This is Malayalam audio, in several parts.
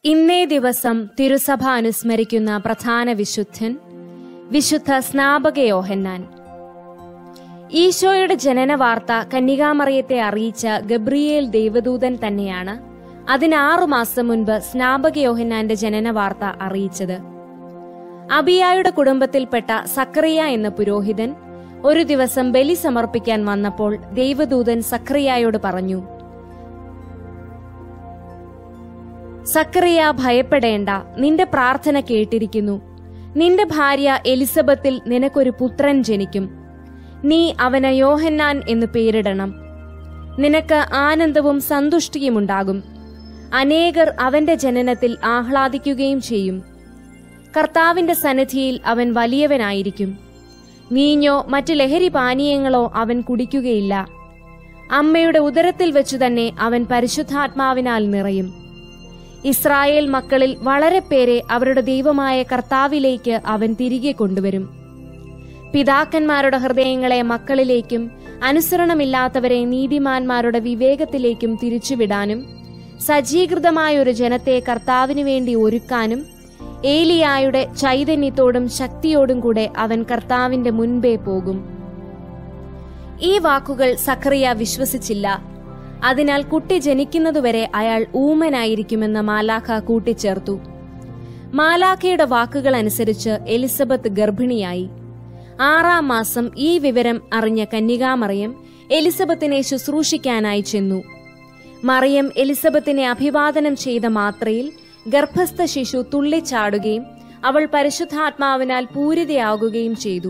ഇന്നേ ദിവസം തിരുസഭ അനുസ്മരിക്കുന്ന പ്രധാന വിശുദ്ധൻ വിശുദ്ധ സ്നാപക യോഹന്നാൻ ഈശോയുടെ ജനന വാർത്ത കന്യകാമറിയത്തെ അറിയിച്ച ഗബ്രിയേൽ ദേവദൂതൻ തന്നെയാണ് അതിനാറു മാസം മുൻപ് സ്നാപക യോഹന്നാന്റെ ജനന വാർത്ത അറിയിച്ചത് അബിയായുടെ കുടുംബത്തിൽപ്പെട്ട സക്രിയ എന്ന പുരോഹിതൻ ഒരു ദിവസം ബലി സമർപ്പിക്കാൻ വന്നപ്പോൾ ദൈവദൂതൻ സക്രിയായോട് പറഞ്ഞു സക്കറിയ ഭയപ്പെടേണ്ട നിന്റെ പ്രാർത്ഥന കേട്ടിരിക്കുന്നു നിന്റെ ഭാര്യ എലിസബത്തിൽ നിനക്കൊരു പുത്രൻ ജനിക്കും നീ അവന് യോഹന്നാൻ എന്ന് പേരിടണം നിനക്ക് ആനന്ദവും സന്തുഷ്ടിയുമുണ്ടാകും അനേകർ അവന്റെ ജനനത്തിൽ ആഹ്ലാദിക്കുകയും ചെയ്യും കർത്താവിന്റെ സന്നിധിയിൽ അവൻ വലിയവനായിരിക്കും വീഞ്ഞോ മറ്റു ലഹരി പാനീയങ്ങളോ അവൻ കുടിക്കുകയില്ല അമ്മയുടെ ഉദരത്തിൽ വെച്ചു തന്നെ അവൻ പരിശുദ്ധാത്മാവിനാൽ നിറയും ഇസ്രായേൽ മക്കളിൽ വളരെ പേരെ അവരുടെ ദൈവമായ കർത്താവിലേക്ക് അവൻ തിരികെ കൊണ്ടുവരും പിതാക്കന്മാരുടെ ഹൃദയങ്ങളെ മക്കളിലേക്കും അനുസരണമില്ലാത്തവരെ നീതിമാന്മാരുടെ വിവേകത്തിലേക്കും തിരിച്ചുവിടാനും സജ്ജീകൃതമായ ഒരു ജനത്തെ കർത്താവിനു വേണ്ടി ഒരുക്കാനും ഏലിയായുടെ ചൈതന്യത്തോടും ശക്തിയോടും കൂടെ അവൻ കർത്താവിന്റെ മുൻപേ പോകും ഈ വാക്കുകൾ സഖറിയ വിശ്വസിച്ചില്ല അതിനാൽ കുട്ടി ജനിക്കുന്നതുവരെ അയാൾ ഊമനായിരിക്കുമെന്ന് മാലാഖ കൂട്ടിച്ചേർത്തു മാലാഖയുടെ വാക്കുകൾ അനുസരിച്ച് എലിസബത്ത് ഗർഭിണിയായി ആറാം മാസം ഈ വിവരം അറിഞ്ഞ കന്യകാമറിയം എലിസബത്തിനെ ശുശ്രൂഷിക്കാനായി ചെന്നു മറിയം എലിസബത്തിനെ അഭിവാദനം ചെയ്ത മാത്രയിൽ ഗർഭസ്ഥ ശിശു തുള്ളിച്ചാടുകയും അവൾ പരിശുദ്ധാത്മാവിനാൽ പൂരിതയാകുകയും ചെയ്തു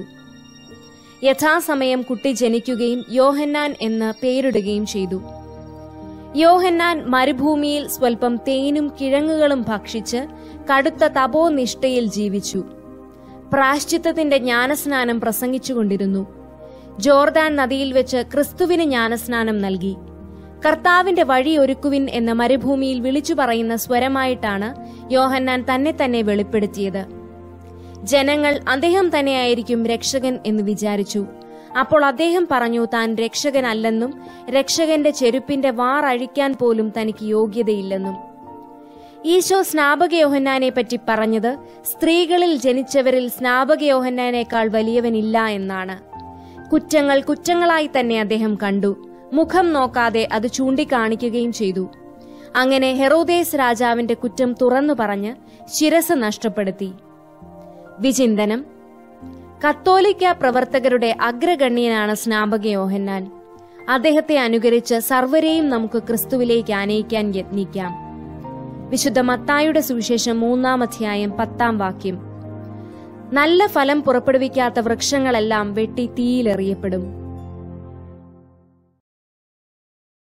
യഥാസമയം കുട്ടി ജനിക്കുകയും യോഹന്നാൻ എന്ന് പേരിടുകയും ചെയ്തു യോഹന്നാൻ മരുഭൂമിയിൽ സ്വൽപ്പം തേനും കിഴങ്ങുകളും ഭക്ഷിച്ച് കടുത്ത തപോനിഷ്ഠയിൽ ജീവിച്ചു പ്രാശ്ചിത്തത്തിന്റെ ജ്ഞാനസ്നാനം പ്രസംഗിച്ചുകൊണ്ടിരുന്നു ജോർദാൻ നദിയിൽ വെച്ച് ക്രിസ്തുവിന് ജ്ഞാനസ്നാനം നൽകി കർത്താവിന്റെ വഴി ഒരുക്കുവിൻ എന്ന മരുഭൂമിയിൽ വിളിച്ചു പറയുന്ന സ്വരമായിട്ടാണ് യോഹന്നാൻ തന്നെ തന്നെ വെളിപ്പെടുത്തിയത് ജനങ്ങൾ അദ്ദേഹം തന്നെയായിരിക്കും രക്ഷകൻ എന്ന് വിചാരിച്ചു അപ്പോൾ അദ്ദേഹം പറഞ്ഞു താൻ രക്ഷകനല്ലെന്നും രക്ഷകന്റെ ചെരുപ്പിന്റെ വാർ അഴിക്കാൻ പോലും തനിക്ക് യോഗ്യതയില്ലെന്നും ഈശോ സ്നാപക യോഹന്നാനെ പറ്റി പറഞ്ഞത് സ്ത്രീകളിൽ ജനിച്ചവരിൽ സ്നാപക യോഹന്നാനേക്കാൾ വലിയവനില്ല എന്നാണ് കുറ്റങ്ങൾ കുറ്റങ്ങളായി തന്നെ അദ്ദേഹം കണ്ടു മുഖം നോക്കാതെ അത് ചൂണ്ടിക്കാണിക്കുകയും ചെയ്തു അങ്ങനെ ഹെറോദേസ് രാജാവിന്റെ കുറ്റം തുറന്നു പറഞ്ഞ് ശിരസ് നഷ്ടപ്പെടുത്തി വിചിന്തനം കത്തോലിക്ക പ്രവർത്തകരുടെ അഗ്രഗണ്യനാണ് സ്നാപക യോഹന്നാൻ അദ്ദേഹത്തെ അനുകരിച്ച് സർവരെയും നമുക്ക് ക്രിസ്തുവിലേക്ക് ആനയിക്കാൻ യത്നിക്കാം വിശുദ്ധ മത്തായുടെ സുവിശേഷം മൂന്നാം അധ്യായം പത്താം വാക്യം നല്ല ഫലം പുറപ്പെടുവിക്കാത്ത വൃക്ഷങ്ങളെല്ലാം വെട്ടി തീയിലെറിയപ്പെടും